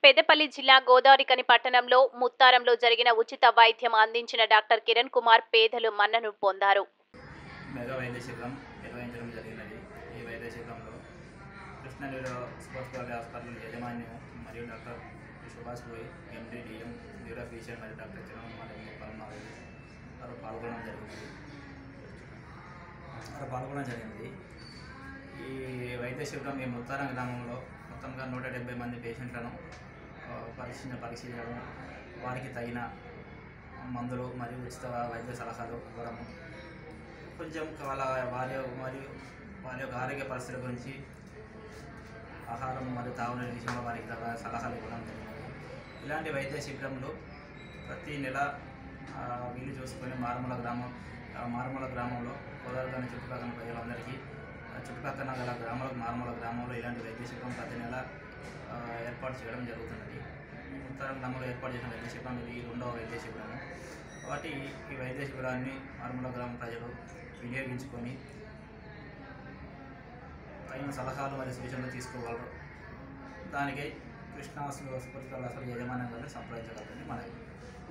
పెద్దపల్లి జిల్లా గోదావరికని పట్టణంలో ముత్తారంలో జరిగిన ఉచిత వైద్యం అందించిన డాక్టర్ కిరణ్ కుమార్ పేదలు మన్నను పొందారు మెగా వైద్య శిబిరం నిర్వహించడం జరిగినది ఈ వైద్య శిబిరంలో కృష్ణగిరిలో స్పోర్ట్స్ కాలేజ్ హాస్పిటల్ యజమాన్యం మరియు డాక్టర్ సుభాష్ బోయ్ ఎండి డిఎం న్యూరో ఫిజిషియన్ మరియు డాక్టర్ కిరణ్ మరియు పరమావతి వారు పాల్గొనడం జరిగింది వారు పాల్గొనడం జరిగింది ఈ వైద్య శిబిరం ఈ ముత్తారం గ్రామంలో మొత్తంగా నూట డెబ్బై మంది పేషెంట్లను ఆ, పరీక్ష పరీక్షించడం వారికి తగిన మందులు మరియు ఉచిత వైద్య సలహాలు ఇవ్వడము కొంచెం వాళ్ళ వారి మరియు వారి యొక్క ఆరోగ్య పరిస్థితుల గురించి ఆహారం మరియు తాగునీటి విషయంలో వారికి తగ సలహాలు ఇవ్వడం జరిగింది ఇలాంటి వైద్య శిబిరంలో ప్రతి నెల ఆ, వీలు చూసుకొని మారుమూల గ్రామం ఆ, మారుమూల గ్రామంలో గోదావరి చుట్టుపక్కల ప్రజలందరికీ ఆ, చుట్టుపక్కల గల గ్రామాలకు మారుమూల గ్రామంలో ఇలాంటి వైద్య శిబిరం ప్రతి నెల ఆ, ఏర్పాటు చేయడం జరుగుతున్నది ఉత్తర గ్రామంలో ఏర్పాటు చేసిన వైద్య శిబిరం ఇది రెండవ వైద్య శిబిరము కాబట్టి ఈ వైద్య శిబిరాన్ని మారుమూల గ్రామ ప్రజలు వినియోగించుకొని తగిన సలహాలు మరియు సూచనలు తీసుకోగలరు దానికై కృష్ణా హాస్పిటల్ హాస్పిటల్ యజమాన్యం గారిని సంప్రదించగలరని మనవి